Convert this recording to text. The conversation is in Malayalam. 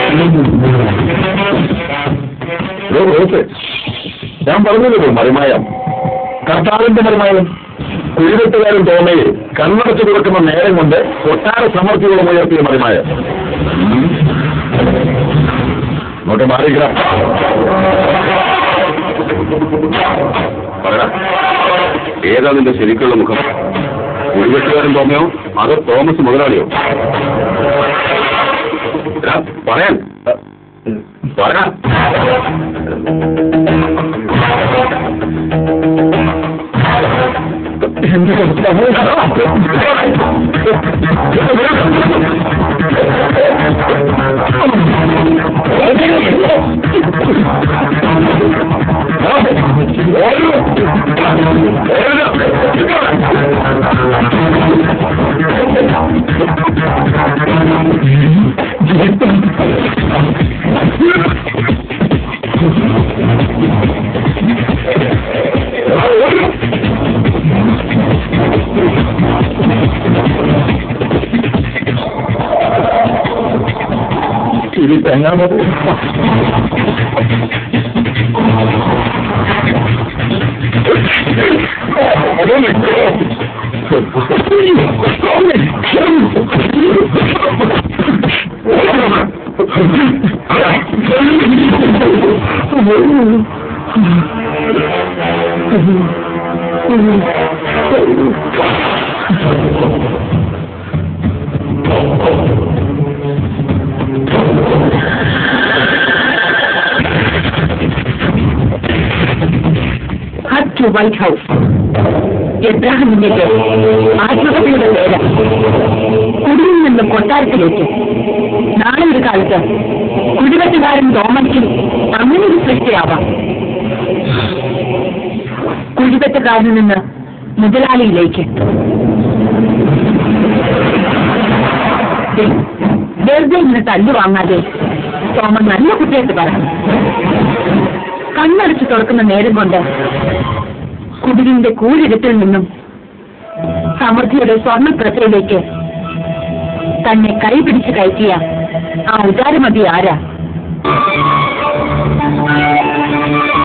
ഓ, റോസ് ഞാൻ പറഞ്ഞല്ലോ മറിമായം കർത്താവിന്റെ മറിമായം കുഴിവെട്ടുകാരൻ തോമയെ കണ്ണടച്ചു കൊടുക്കുന്ന നേരം കൊണ്ട് കൊട്ടാര സമൃദ്ധികളും ഉയർത്തിയ മറിമായം ഉം. ഇങ്ങോട്ട് മാറിയില്ല പറ ഏതാ നിന്റെ ശരിക്കുള്ള മുഖം കുഴിവെട്ടുകാരൻ തോമയോ അതോ തോമസ് മുതലാളിയോ എടാ, പറയാൻ പറ ഇത് തെങ്ങാൻ ഹട്ട് ടു വൈറ്റ് ഹൗസ് എബ്രാഹിമിന്റെ ആത്മഹത്യയുടെ പേര് കുടിയിൽ നിന്നും കൊട്ടാരത്തിലേക്ക് നാളെ ഒരു കാലത്ത് കുടിവെട്ടുകാരൻ തോമയ്ക്കും അങ്ങനെ ഒരു സൃഷ്ടിയാവാം കുടിവെട്ടുകാരനിൽ നിന്ന് മുതലാളിയിലേക്ക് ദേ, വെറുതെ ഇങ്ങനെ തല്ലു വാങ്ങാതെ തോമ നല്ല കുട്ടിയായിട്ട് പറയണം കണ്ണടച്ച് തുറക്കുന്ന നേരം കൊണ്ട് കുടിലിന്റെ കൂരിടത്തിൽ നിന്നും സമൃദ്ധിയുടെ സ്വർണ്ണപ്രഭയിലേക്ക് തന്നെ കൈപിടിച്ച് കയറ്റിയ ആ ഉദാരമതി ആരാ